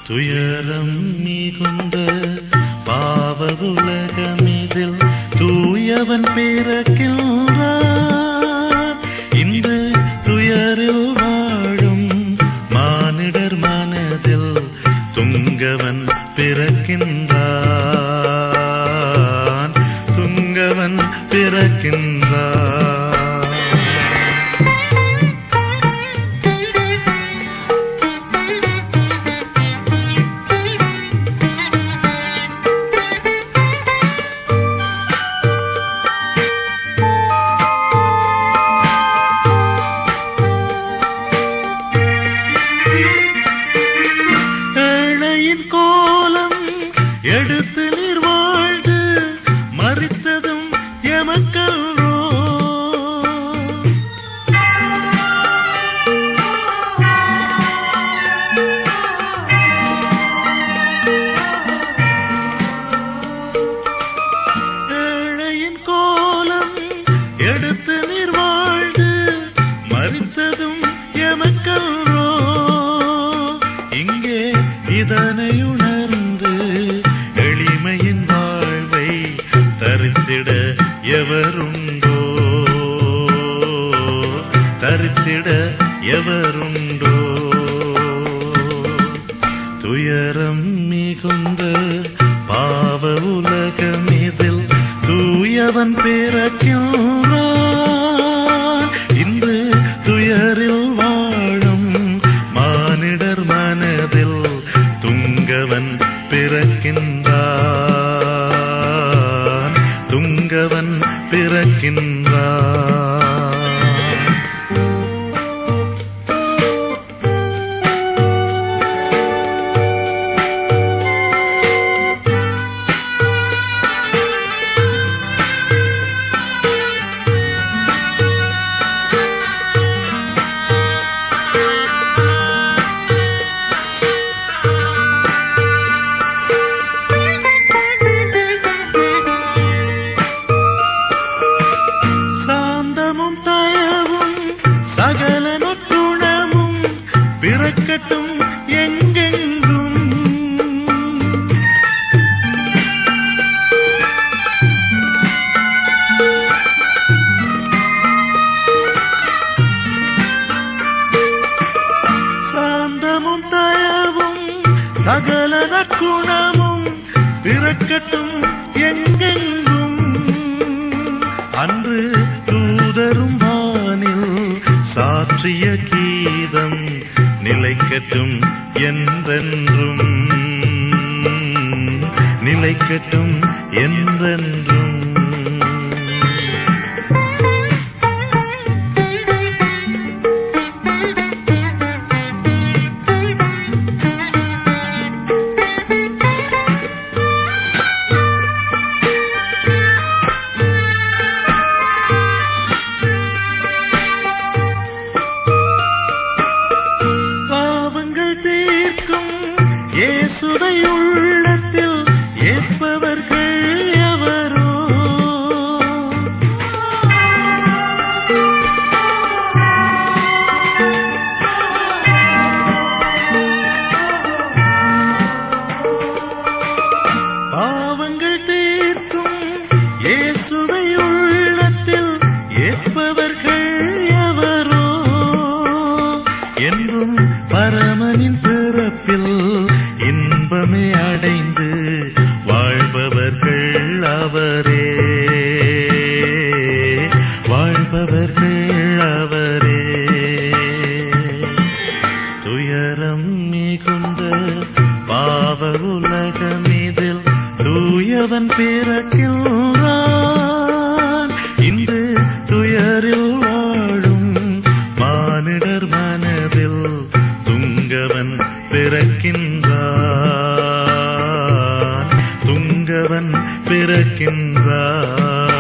துயரம் மிகுந்த பாவ உலகமிதில் தூயவன் பிறக்கின்றான் இந்த துயரில் வாழும் மானிடர் மனதில் துங்கவன் பிறக்கின்றான் துங்கவன் பிறக்கின்றான் ஏழையின் கோலம் எடுத்து நீர் வாழ்ந்து மறித்ததும் எமக்கல்ரோ ஏழையின் கோலம் எடுத்து நீர் வாழ்ந்து மறித்ததும் எமக்கல்ரோ இங்கே இதனை உணர்ந்து எளிமையின் வாழ்வை தரித்திட எவருண்டோ தரித்திட எவருண்டோ துயரம் மிகுந்த பாவ உலகமிதில் தூயவன் பிறக்கின்றான் இன்று துயரில் வாழும் மானிடர் மனதில் துங்கவன் பிறக்கின்றான் துங்கவன் பிறக்கின்றான் சாந்தமும் தயவும் சகல நற்குணமும் பிறக்கட்டும் எங்கெங்கும் சாந்தமும் தயவும் சகல நற்குணமும் பிறக்கட்டும் எங்கெங்கும் அன்று தூதரும் வானில் சாற்றிய கீதம் நிலைக்கட்டும் என்றென்றும் நிலைக்கட்டும் என்றென்றும் பாவங்கள் தீர்க்கும் இயேசுவை உள்ளத்தில் ஏற்பவர்கள் எவரோ பாவங்கள் தீர்க்கும் இயேசுவை உள்ளத்தில் ஏற்பவர்கள் எவரோ என்றும் பரமனின் பிறப்பில் இன்பமே அடைந்து வாழ்பவர்கள் அவரே வாழ்பவர்கள் அவரே துயரம் மிகுந்த பாவ உலகமிதில் தூயவன் பிறக்கின்றான் இன்று துயரில் வாழும் மானிடர் மனதில் துங்கவன் பிறக்கின்றான் துங்கவன் பிறக்கின்றான்